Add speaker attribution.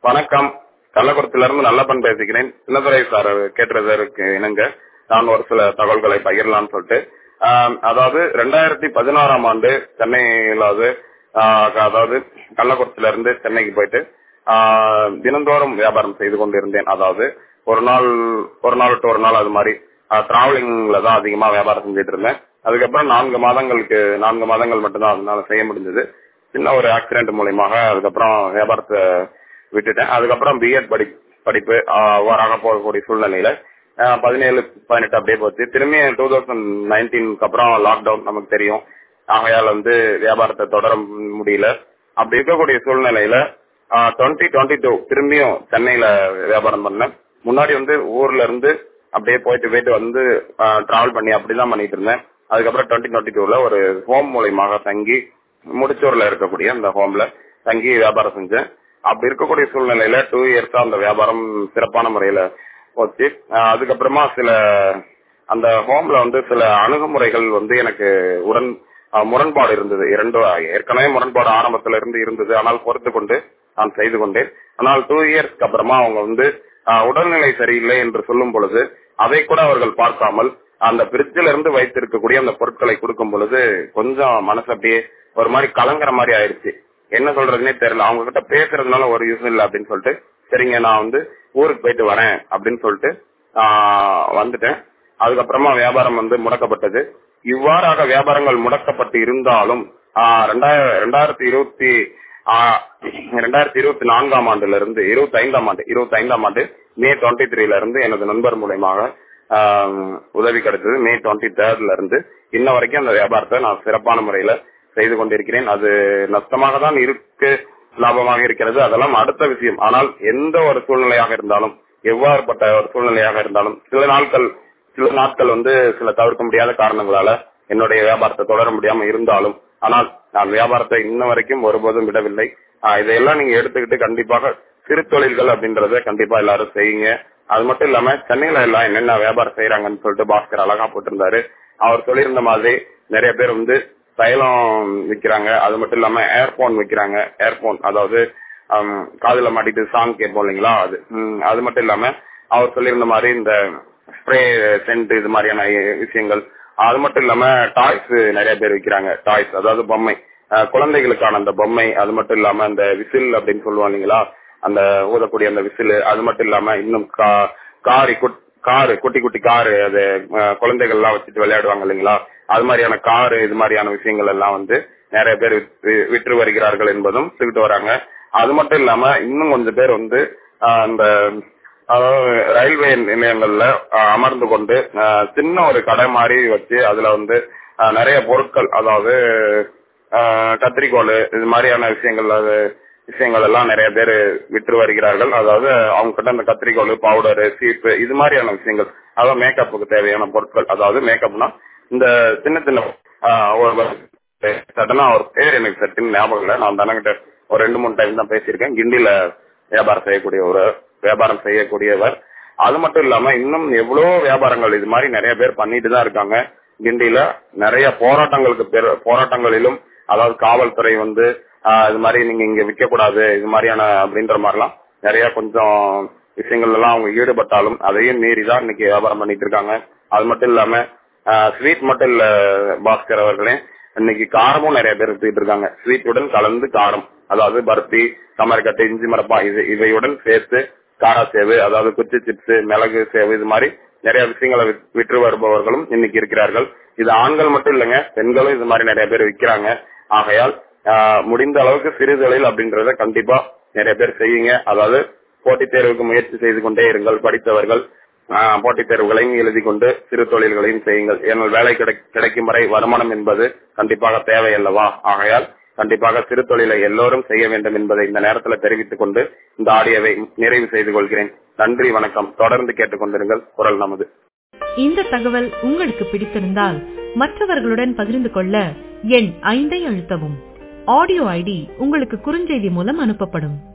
Speaker 1: வணக்கம் கள்ளக்குறிச்சியில இருந்து நல்லப்பன் பேசுகிறேன் சின்னதுரை சார் கேட்டதற்கு இணங்க நான் ஒரு சில தகவல்களை பகிரலாம்னு சொல்லிட்டு ஆஹ் அதாவது ரெண்டாயிரத்தி பதினாறாம் ஆண்டு சென்னையில அது ஆஹ் அதாவது கள்ளக்குறிச்சியில இருந்து சென்னைக்கு போயிட்டு ஆஹ் தினந்தோறும் வியாபாரம் செய்து கொண்டிருந்தேன் அதாவது ஒரு நாள் ஒரு நாள் டு ஒரு நாள் அது மாதிரி டிராவலிங்ல தான் அதிகமா வியாபாரம் செஞ்சுட்டு இருந்தேன் அதுக்கப்புறம் நான்கு மாதங்களுக்கு நான்கு மாதங்கள் மட்டும்தான் அதனால செய்ய முடிஞ்சது சின்ன ஒரு ஆக்சிடென்ட் மூலியமாக அதுக்கப்புறம் வியாபாரத்தை விட்டுட்டேன் அதுக்கப்புறம் பிஎட் படி படிப்பு அவ்வாறாக போகக்கூடிய சூழ்நிலையில ஆஹ் பதினேழு பதினெட்டு அப்படியே போச்சு திரும்பி டூ தௌசண்ட் நைன்டீனுக்கு அப்புறம் லாக்டவுன் நமக்கு தெரியும் ஆகையால் வந்து வியாபாரத்தை தொடர முடியல அப்படி இருக்கக்கூடிய சூழ்நிலையில டுவெண்ட்டி டுவெண்ட்டி டூ திரும்பியும் சென்னையில வியாபாரம் பண்ணேன் முன்னாடி வந்து ஊர்ல இருந்து அப்படியே போயிட்டு போயிட்டு வந்து டிராவல் பண்ணி அப்படிதான் பண்ணிட்டு இருந்தேன் அதுக்கப்புறம் டுவெண்ட்டி டுவெண்ட்டி டூல ஒரு ஹோம் மூலியமாக தங்கி முடிச்சூர்ல இருக்கக்கூடிய அந்த ஹோம்ல தங்கி வியாபாரம் செஞ்சேன் அப்படி இருக்கக்கூடிய சூழ்நிலையில டூ இயர்ஸா அந்த வியாபாரம் சிறப்பான முறையில போச்சு அதுக்கப்புறமா சில அந்த ஹோம்ல வந்து சில அணுகுமுறைகள் வந்து எனக்கு உடன் முரண்பாடு இருந்தது இரண்டு ஏற்கனவே முரண்பாடு ஆரம்பத்துல இருந்து இருந்தது ஆனால் பொறுத்து கொண்டு நான் செய்து கொண்டேன் ஆனால் டூ இயர்ஸ்க்கு அப்புறமா அவங்க வந்து உடல்நிலை சரியில்லை என்று சொல்லும் பொழுது அதை கூட அவர்கள் பார்க்காமல் அந்த பிரிட்ஜில இருந்து வைத்திருக்கக்கூடிய அந்த பொருட்களை கொடுக்கும் பொழுது கொஞ்சம் மனசு அப்படியே ஒரு மாதிரி கலங்குற மாதிரி ஆயிடுச்சு என்ன சொல்றதுன்னே தெரியல அவங்க கிட்ட பேசுறதுனால ஒரு யூஸ் இல்லை அப்படின்னு சொல்லிட்டு சரிங்க நான் வந்து ஊருக்கு போயிட்டு வரேன் அப்படின்னு சொல்லிட்டு வந்துட்டேன் அதுக்கப்புறமா வியாபாரம் வந்து முடக்கப்பட்டது இவ்வாறாக வியாபாரங்கள் முடக்கப்பட்டு இருந்தாலும் ரெண்டாயிரத்தி இருபத்தி ரெண்டாயிரத்தி இருபத்தி நான்காம் ஆண்டுல இருந்து இருபத்தி ஐந்தாம் ஆண்டு இருபத்தி ஐந்தாம் ஆண்டு மே டுவெண்ட்டி த்ரீல இருந்து எனது நண்பர் மூலயமாக உதவி கிடைச்சது மே டுவெண்ட்டி தேர்ட்ல இருந்து இன்ன வரைக்கும் அந்த வியாபாரத்தை நான் சிறப்பான முறையில செய்து கொண்டிருக்கிறேன் அது நஷ்டமாக தான் இருக்கு லாபமாக இருக்கிறது அதெல்லாம் அடுத்த விஷயம் ஆனால் எந்த ஒரு சூழ்நிலையாக இருந்தாலும் எவ்வாறுபட்ட ஒரு சூழ்நிலையாக இருந்தாலும் சில நாட்கள் சில நாட்கள் வந்து சில தவிர்க்க முடியாத காரணங்களால என்னுடைய வியாபாரத்தை தொடர முடியாம இருந்தாலும் ஆனால் நான் வியாபாரத்தை இன்ன வரைக்கும் ஒருபோதும் விடவில்லை இதையெல்லாம் நீங்க எடுத்துக்கிட்டு கண்டிப்பாக சிறு தொழில்கள் அப்படின்றத கண்டிப்பா எல்லாரும் செய்யுங்க அது மட்டும் இல்லாம சென்னையில எல்லாம் என்னென்ன வியாபாரம் செய்யறாங்கன்னு சொல்லிட்டு பாஸ்கர் அழகா போட்டிருந்தாரு அவர் சொல்லியிருந்த மாதிரி நிறைய பேர் வந்து தைலம் விக்கிறாங்க அது மட்டும் இல்லாம ஏர்போன் விக்கிறாங்க ஏர்போன் அதாவது காதுல மாட்டிட்டு சாங் கேட்போம் இல்லைங்களா அது அது மட்டும் இல்லாம அவர் சொல்லியிருந்த மாதிரி இந்த ஸ்ப்ரே சென்ட் இது மாதிரியான விஷயங்கள் அது மட்டும் இல்லாம டாய்ஸ் நிறைய பேர் விக்கிறாங்க டாய்ஸ் அதாவது பொம்மை குழந்தைகளுக்கான அந்த பொம்மை அது மட்டும் இல்லாம அந்த விசில் அப்படின்னு சொல்லுவோம் இல்லைங்களா அந்த ஊதக்கூடிய அந்த விசில் அது மட்டும் இல்லாம இன்னும் காரி காரு குட்டி குட்டி காரு அது குழந்தைகள் எல்லாம் வச்சுட்டு விளையாடுவாங்க இல்லைங்களா அது மாதிரியான காரு இது மாதிரியான விஷயங்கள் எல்லாம் வந்து நிறைய பேர் விற்று வருகிறார்கள் என்பதும் சொல்லிட்டு வராங்க அது மட்டும் இல்லாம இன்னும் கொஞ்சம் பேர் வந்து அந்த அதாவது ரயில்வே நிலையங்கள்ல அமர்ந்து கொண்டு சின்ன ஒரு கடை மாதிரி வச்சு அதுல வந்து நிறைய பொருட்கள் அதாவது கத்திரிக்கோள் இது மாதிரியான விஷயங்கள் அது விஷயங்கள் எல்லாம் நிறைய பேர் விற்று வருகிறார்கள் அதாவது அவங்க கிட்ட அந்த கத்திரிக்கோள் பவுடரு சீப்பு இது மாதிரியான விஷயங்கள் அதாவது மேக்கப்புக்கு தேவையான பொருட்கள் அதாவது மேக்கப்னா இந்த சின்ன சின்ன சடனா ஒரு பேர் எனக்கு சட்டுன்னு ஞாபகம் இல்லை நான் தனக்கிட்ட ஒரு ரெண்டு மூணு டைம் தான் பேசியிருக்கேன் கிண்டில வியாபாரம் செய்யக்கூடிய ஒரு வியாபாரம் செய்யக்கூடியவர் அது மட்டும் இல்லாம இன்னும் எவ்வளவு வியாபாரங்கள் இது மாதிரி நிறைய பேர் பண்ணிட்டு தான் இருக்காங்க கிண்டியில நிறைய போராட்டங்களுக்கு போராட்டங்களிலும் அதாவது காவல்துறை வந்து இது மாதிரி நீங்க இங்க விற்க கூடாது இது மாதிரியான அப்படின்ற மாதிரிலாம் நிறைய கொஞ்சம் விஷயங்கள் எல்லாம் அவங்க ஈடுபட்டாலும் அதையும் மீறி தான் இன்னைக்கு வியாபாரம் பண்ணிட்டு இருக்காங்க அது மட்டும் இல்லாம ஸ்வீட் மட்டும் இல்ல பாஸ்கர் அவர்களே இன்னைக்கு காரமும் நிறைய பேர் எடுத்துக்கிட்டு இருக்காங்க ஸ்வீட்டுடன் கலந்து காரம் அதாவது பர்பி கமர்கட்டு இஞ்சி மரப்பா இது இவையுடன் சேர்த்து காரா சேவு அதாவது குச்சி சிப்ஸ் மிளகு சேவு இது மாதிரி நிறைய விஷயங்களை விற்று வருபவர்களும் இன்னைக்கு இருக்கிறார்கள் இது ஆண்கள் மட்டும் இல்லைங்க பெண்களும் இது மாதிரி நிறைய பேர் விற்கிறாங்க ஆகையால் முடிந்த அளவுக்கு சிறு தொழில் அப்படின்றத கண்டிப்பா நிறைய பேர் செய்யுங்க அதாவது போட்டித் தேர்வுக்கு முயற்சி செய்து கொண்டே இருங்கள் படித்தவர்கள் போட்டித் தேர்வுகளையும் எழுதி கொண்டு சிறு தொழில்களையும் செய்யுங்கள் ஏனால் வேலை கிடைக்கும் வரை வருமானம் என்பது கண்டிப்பாக தேவை அல்லவா ஆகையால் கண்டிப்பாக சிறு தொழிலை எல்லோரும் செய்ய வேண்டும் என்பதை இந்த நேரத்தில் தெரிவித்துக் கொண்டு இந்த ஆடியோவை நிறைவு செய்து கொள்கிறேன் நன்றி வணக்கம் தொடர்ந்து கேட்டுக்கொண்டிருங்கள் குரல் நமது
Speaker 2: இந்த தகவல் உங்களுக்கு பிடித்திருந்தால் மற்றவர்களுடன் பகிர்ந்து கொள்ள எண் ஐந்தை அழுத்தவும் ஆடியோ ஐடி உங்களுக்கு குறுஞ்செய்தி மூலம் அனுப்பப்படும்